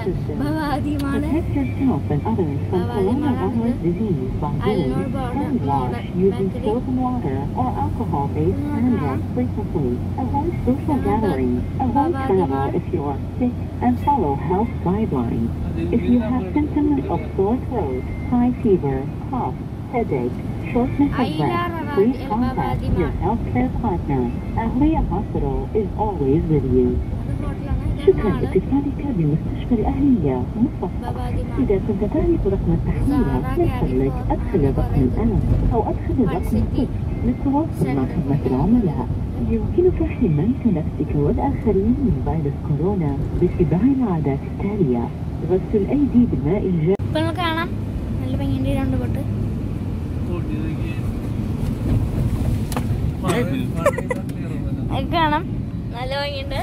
system. ഭവാദിയുമാണ് Protect yourself and others from coronavirus disease by doing hand wash using soap and water or alcohol-based hand wash frequently. Avoid social gatherings. Avoid travel if you are sick and follow health guidelines. If you have symptoms of sore throat, high fever, cough, headache, shortness of breath, please contact your healthcare partner. Ahliya Hospital is always with you. شكرا لاتصالك بمستشفى الأهلية مصطفى إذا كنت تعرف رقم التحويل من فضلك أدخل الرقم الآن أو أدخل الرقم الصفر للتواصل مع خدمة العملاء يمكنك حماية نفسك والآخرين من فيروس كورونا باتباع العادات التالية غسل الأيدي بالماء الجاري ഇപ്പൊ നമുക്ക് കാണാം നല്ല ഭംഗിയുണ്ട് ഈ രണ്ട് boat അത് കാണാം നല്ല ഭംഗിയുണ്ട്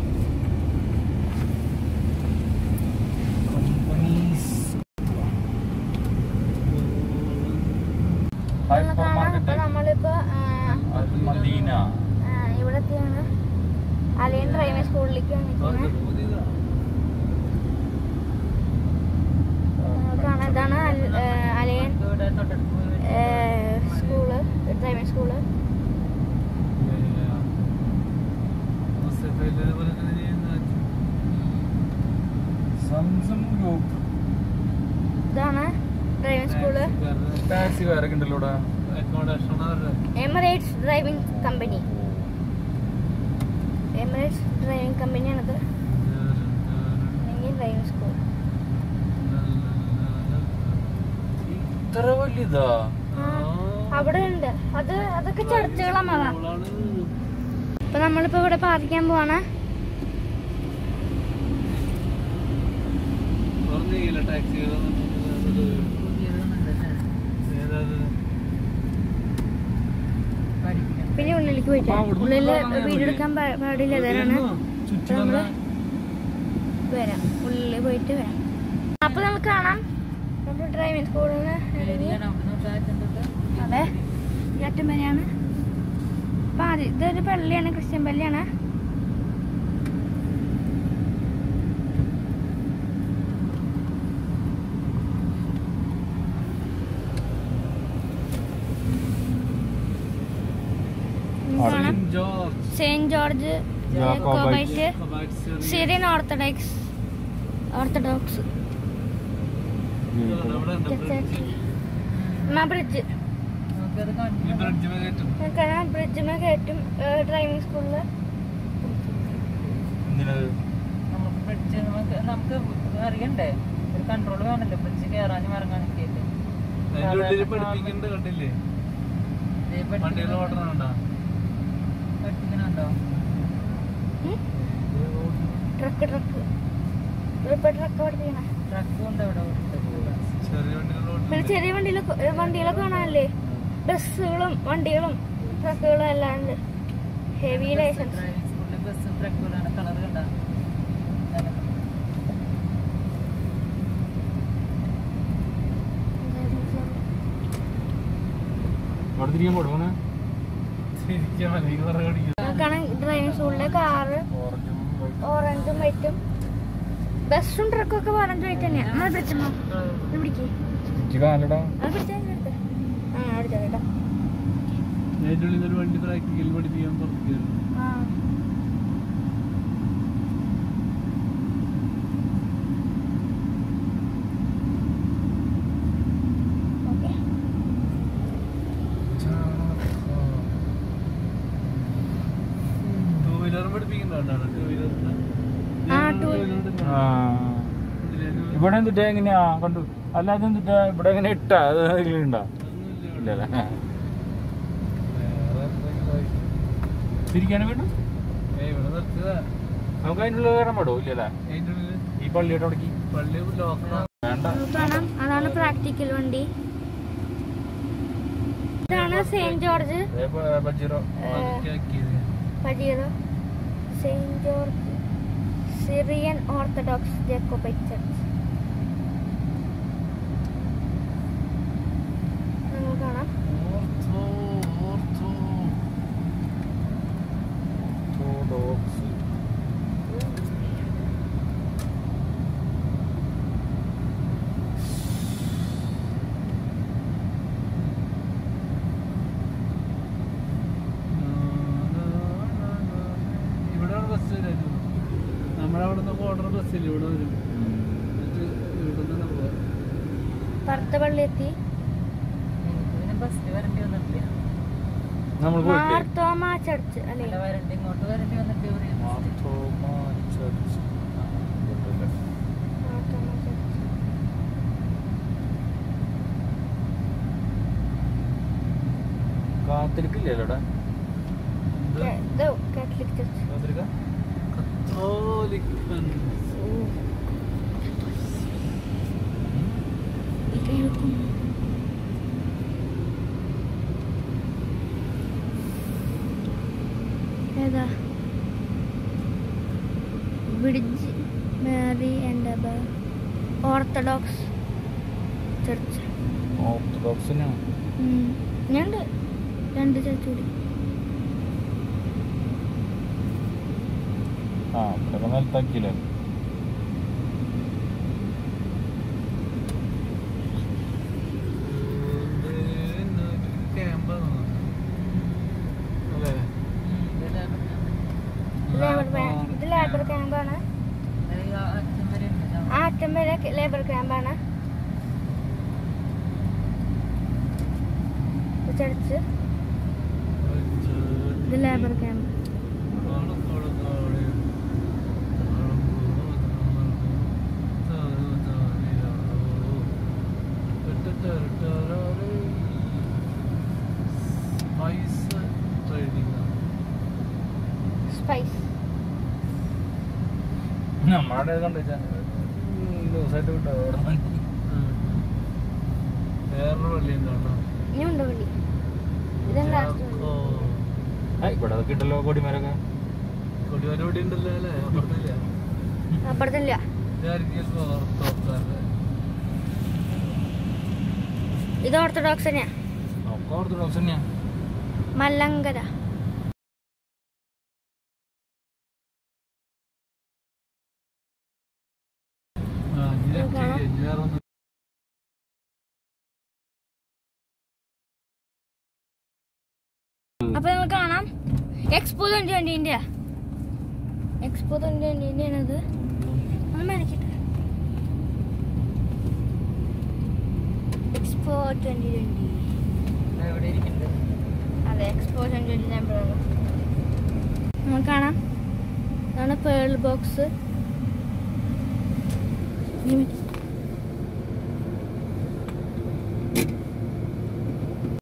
ഇപ്പൊ കാണാം ഇപ്പൊ നമ്മളിപ്പോ ആ, മദീന ആ, ഇവിടെ എത്തിയാണ് അലയൻ ഡ്രൈവിംഗ് സ്കൂളിലേക്ക് വന്നിരിക്കുന്നത് കാണാം ഇതാണ് അൽ- ഏ, അലയൻ ഏ, school driving school Zamzam group ഇതാണ് ഡ്രൈവിംഗ് സ്കൂള് ടാക്സി വേറെ ഉണ്ടല്ലോ ഇവിടെ Emirates driving company Emirates driving കമ്പനിയാണിത് അല്ലെങ്കിൽ ഡ്രൈവിംഗ് സ്കൂൾ ഇത്ര വലിയതാ അവിടെ ഉണ്ട് അത് അതൊക്കെ ചർച്ചകളമ്മ ഇപ്പൊ നമ്മളിപ്പോ ഇവിടെ പാർക്കാൻ പോവാണ് പിന്നെ ഉള്ളിലേക്ക് പോയിട്ട് ഉള്ളില് വീഡിയോ എടുക്കാൻ പാ- പാടില്ല അതാണ് അപ്പൊ നമ്മള് വരാം ഉള്ളിൽ പോയിട്ട് വരാം അപ്പൊ നമുക്ക് കാണാം നമ്മൾ ഡ്രൈവിംഗ് സ്കൂളിൽ നിന്ന് ഇറങ്ങി അതെ ഈ അറ്റം വരെയാണ് അപ്പൊ ആദ്യം ഇതൊരു പള്ളിയാണ് ക്രിസ്ത്യൻ പള്ളിയാണ് ഇത് കാണാം saint George Jacobite Syrian orthodox orthodox bridge കാരണം ബ്രിഡ്ജിമേ കയറ്റും ഡ്രൈവിംഗ് സ്കൂളില് ബ്രിഡ്ജ് നമുക്ക് നമുക്ക് അറിയണ്ടേ ഒരു കൺട്രോൾ വേണല്ലോ ബ്രിഡ്ജ് കയറാനും ഇറങ്ങാനൊക്കെ അല്ലേ പഠിപ്പിക്കുന്നുണ്ട് കണ്ടില്ലേ ദേ വണ്ടിയിൽ പഠിപ്പിക്കുന്നുണ്ടോ? ഓടണുണ്ടോ പഠിപ്പിക്കുന്നുണ്ടോ ട്രക്ക് ട്രക്ക് ഇപ്പൊ ട്രക്ക് പഠിപ്പിക്കണ ട്രക്കും ഉണ്ട് അവിടെ ഉണ്ട്. ചെറിയ വണ്ടികൾ പിന്നെ ചെറിയ വണ്ടിയിലൊക്കെ വണ്ടികളൊക്കെ കാണാനല്ലേ ബസ്സുകളും വണ്ടികളും ട്രക്കുകളും എല്ലാം ഉണ്ട് ഹെവി ലൈസൻസ് ഡ്രൈവിംഗ് സ്കൂളിൽ ബസ്സും ട്രക്കുകളാണ് കളർ കണ്ട അവിടെ തിരിക്കാൻ പോടുവാണ് ശരിക്കും അല്ലെങ്കിൽ കുറെ ഓടിക്കും നമുക്കാണ് ഡ്രൈവിംഗ് സ്കൂളിലെ കാറ് ഓറഞ്ചും വൈറ്റും ബസ്സും ട്രക്കും ഒക്കെ ഓറഞ്ച് വൈറ്റ് തന്നെയാണ് നമ്മൾ പിടിച്ചോ പിടിക്കേ കാലടാ അത് പിടിച്ചാൽ ആ അടിച്ചോ കേട്ടോ അതിൻ്റെ ഉള്ളിൽ ഒരു വണ്ടി പ്രാക്ടിക്കൽ പഠിപ്പിക്കാൻ പുറത്തേക്ക് ആ ഓക്കെ ടൂ വീലർ പഠിപ്പിക്കുന്നുണ്ടാണ് ടൂ വീലറിന് ആ, two- ആ ഇവിടെ എന്തിട്ടാ എങ്ങനെയാ കണ്ടു അല്ലാതെ എന്തിട്ടാ ഇവിടെ എങ്ങനെ ഇട്ടാ അത് ഇതിലുണ്ടാ ഇല്ലല്ലേ തിരിക്കാനും വേണ്ടു ഇവിടെ നിർത്തിയതാ നമുക്ക് അതിനുള്ള കയറാൻ പാടോ ഇല്ലല്ലേ അതിൻ്റെ ഉള്ളിൽ ഈ പള്ളിയുടെ അവിടേക്ക് പള്ളി ലോക്കണം വേണ്ട കാണാം അതാണ് പ്രാക്ടിക്കൽ വണ്ടി ഇതാണ് സെയിന്റ് ജോർജ് ദേ ബ- ബജീറോ ആക്കിയത് Pajero saint George Syrian orthodox Jacobite church നമുക്ക് കാണാം ഓർത്തോ ഓർത്തോ ഓർത്തഡോക്സ് നമ്മളവിടെ നിന്ന് ഓർഡർ ബസ്സിൽ ഇവിടെ വരും എന്നിട്ട് ഇവിടെ നിന്ന് പോവാം പറത്ത പള്ളി എത്തി നിങ്ങൾക്ക് പിന്നെ ബസ്സിൽ വരേണ്ടി വന്നിട്ടില്ല നമ്മൾ പോയില്ലേ മാർത്തോമ ചർച്ച് അല്ലേ അല്ല വരേണ്ടി ഇങ്ങോട്ട് വരേണ്ടി വന്നിട്ട് ഇവിടെ മാർത്തോമ ചർച്ച്. ആ, ഇതുണ്ടല്ലേ. മാർത്തോമ ചർച്ച് കാത്തലിക്കില്ലല്ലോ ഇവിടെ കേ- ഇത് കാത്തലിക് ചർച്ച് കാത്തലിക്ക കത്തോലിക് ഇത് കേൾക്കും. ഏതാ bridge Mary and orthodox church orthodox തന്നെയാണ് ഞാൻ രണ്ട് ചർച്ച് കൂടി ആ ഇവിടെ നിലത്താക്കിയില്ലേ ക്യാമ്പാണ് അല്ലേ ലേബർ ക്യാമ്പ് ഇത് ലേബർ ക്യാമ്പാണ് അച്ഛൻ വരെ ഉണ്ട് ആ അറ്റം വരെ ലേബർ ക്യാമ്പാണ് ചർച്ച് ഇത് ലേബർ ക്യാമ്പ് സ്പൈസ് നമ്മുടെ കണ്ടുവച്ചാ ദിവസമായിട്ട് വിട്ടോ അവിടെ വേറൊരു പള്ളി എന്താണ് ഇനി ഉണ്ട് പള്ളി ഇതാണ് ലാസ്റ്റ് ഇവിടെ അതൊക്കെ ഇട്ടല്ലോ കൊടിമരൊക്കെ കൊടിവാര ഇവിടെ ഉണ്ടല്ലോ അല്ലേ അപ്പുറത്തില്ല അപ്പുറത്തില്ല ഇതായിരിക്കും ഓർത്തോക്കാരുടെ ഇത് ഓർത്തഡോക്സ് തന്നെയാ ഒക്കെ ഓർത്തഡോക്സ് തന്നെയാ മല്ലങ്കര ആ ഇതൊക്കെ വേറെ ഒന്നും അപ്പൊ നമ്മൾ കാണാം എക്സ്പോ ട്വന്റി ട്വന്റിന്റെ എക്സ്പോ ട്വന്റി ട്വന്റിന്റെ ആണത് ഒന്ന് മേടിക്കട്ടെ എക്സ്പോ ട്വന്റി ട്വന്റി എവിടെ ഇരിക്കുന്നുണ്ട് അതെ എക്സ്പോ ട്വന്റി ട്വന്റി നമ്പറാണ് നമുക്ക് കാണാം ഇതാണ് പേൾ ബോക്സ്